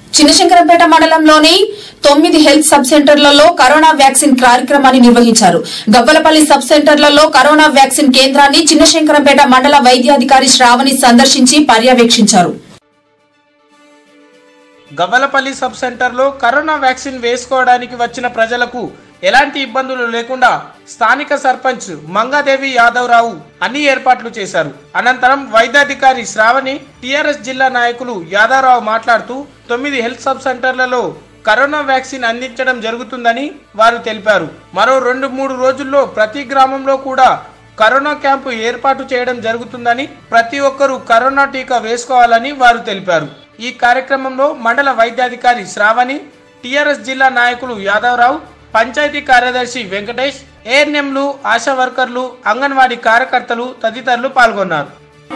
చిన్నశంకరంపేట మండలంలోని తొమ్మిది health sub సెంటర్లలో కరోనా వ్యాక్సిన్ కార్యక్రమాన్ని నిర్వహించారు గవ్వలపల్లి సబ్ సెంటర్లలో కరోనా వ్యాక్సిన్ కేంద్రాన్ని చిన్నశంకరంపేట మండల వైద్యాధికారి శ్రావణి సందర్శించి పర్యవేక్షించారు గవ్వలపల్లి సబ్ సెంటర్లో కరోనా వ్యాక్సిన్ వేసుకోవడానికి వచ్చిన ప్రజలకు ఎలాంటి ఇబ్బందులు లేకుండా స్థానిక సర్పంచ్ మంగాదేవి యాదవరావు అన్ని ఏర్పాట్లు చేశారు అనంతరం వైద్యాధికారి శ్రావణి టిఆర్ఎస్ జిల్లా నాయకులు యాదవరావు మాట్లాడుతూ తొమ్మిది హెల్త్ సబ్ సెంటర్లలో కరోనా వ్యాక్సిన్ అందించడం జరుగుతుందని వారు తెలిపారు మరో రెండు మూడు రోజుల్లో ప్రతి గ్రామంలో కూడా కరోనా క్యాంపు ఏర్పాటు చేయడం జరుగుతుందని ప్రతి ఒక్కరూ కరోనా టీకా వేసుకోవాలని వారు తెలిపారు ఈ కార్యక్రమంలో మండల వైద్యాధికారి శ్రావణి టిఆర్ఎస్ జిల్లా నాయకులు యాదవరావు పంచాయతీ కార్యదర్శి వెంకటేష్ ఏఎన్ఎంలు ఆశా వర్కర్లు అంగన్వాడీ కార్యకర్తలు తదితరులు పాల్గొన్నారు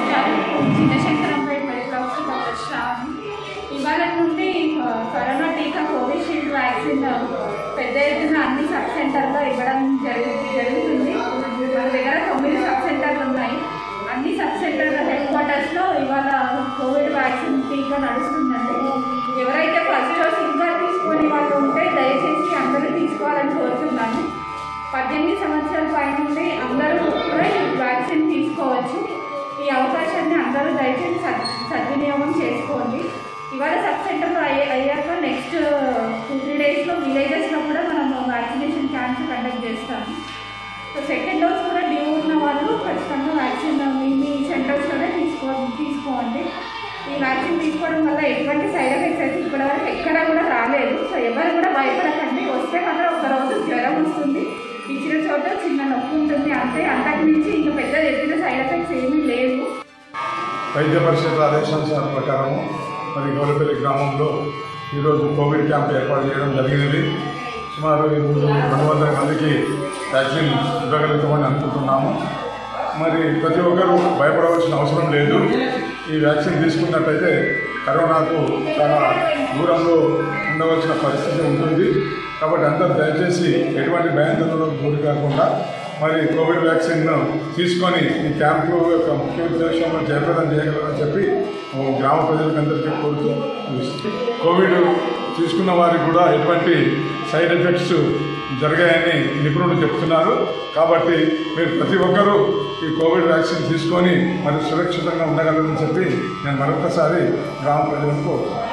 Chinnashankarampet medical officer doctor Shravani ఇవాళ నుండి ఆ, కరోనా టీకా కోవిషీల్డ్ వ్యాక్సిన్ పెద్ద ఎత్తున అన్ని సబ్ సెంటర్లో ఇవ్వడం జరుగు జరుగుతుంది మన దగ్గర తొమ్మిది సబ్ సెంటర్లు ఉన్నాయి అన్ని సబ్ సెంటర్ హెడ్ క్వార్టర్స్లో ఇవాళ కోవిడ్ వ్యాక్సిన్ టీకా నడుస్తుందండి ఎవరైతే ఫస్ట్ డోస్ ఇంకా తీసుకొని వాళ్ళు ఉంటే దయచేసి అందరూ తీసుకోవాలని కోరుతున్నాను పద్దెనిమిది సంవత్సరాల పైనుండి అందరూ కూడా ఈ వ్యాక్సిన్ తీసుకోవచ్చు ఈ అవకాశాన్ని అందరూ దయచేసి సద్ సద్వినియోగం చేసుకోండి ఇవాళ సబ్ సెంటర్లో అయ్యే అయ్యాక నెక్స్ట్ టూ త్రీ డేస్లో విలేజెస్లో కూడా మనం వ్యాక్సినేషన్ క్యాంప్స్ కండక్ట్ చేస్తాము సో సెకండ్ డోస్ కూడా డ్యూ ఉన్న వాళ్ళు ఖచ్చితంగా వ్యాక్సిన్ మీ మీ సెంటర్స్లోనే తీసుకో తీసుకోండి ఈ వ్యాక్సిన్ తీసుకోవడం వల్ల ఎటువంటి సైడ్ ఎఫెక్ట్స్ అయితే ఇప్పటివరకు ఎక్కడా కూడా రాలేదు సో ఎవరు కూడా భయపడకండి వస్తే మాత్రం ఒక రోజు జ్వరం వస్తుంది ఇచ్చిన చోట చిన్న నొప్పి ఉంటుంది అంతే అంతకు మించి ఇంకా పెద్ద చెప్పిన సైడ్ ఎఫెక్ట్స్ ఏమీ లేవు వైద్య పరిషత్ ఆదేశానుసార ప్రకారము మరి గౌరపల్లి గ్రామంలో ఈరోజు కోవిడ్ క్యాంప్ ఏర్పాటు చేయడం జరిగినది సుమారు ఈరోజు రెండు వందల మందికి వ్యాక్సిన్ ఇవ్వగలుగుతామని అనుకుంటున్నాము మరి ప్రతి ఒక్కరూ భయపడవలసిన అవసరం లేదు ఈ వ్యాక్సిన్ తీసుకున్నట్టయితే కరోనాకు చాలా దూరంలో ఉండవలసిన పరిస్థితి ఉంటుంది కాబట్టి అందరూ దయచేసి ఎటువంటి భయాందోళనలకు గురి కాకుండా మరి కోవిడ్ వ్యాక్సిన్ తీసుకొని ఈ క్యాంపు యొక్క ముఖ్య ఉద్దేశంలో జయప్రదం చేయగలరని చెప్పి ఓ గ్రామ ప్రజలకందరికీ కోరుతూ ముగిస్తుంది. కోవిడ్ తీసుకున్న వారికి కూడా ఎటువంటి సైడ్ ఎఫెక్ట్స్ జరిగాయని నిపుణులు చెప్తున్నారు కాబట్టి మీరు ప్రతి ఒక్కరూ ఈ కోవిడ్ వ్యాక్సిన్ తీసుకొని మరి సురక్షితంగా ఉండగలరని చెప్పి నేను మరొకసారి గ్రామ ప్రజలకు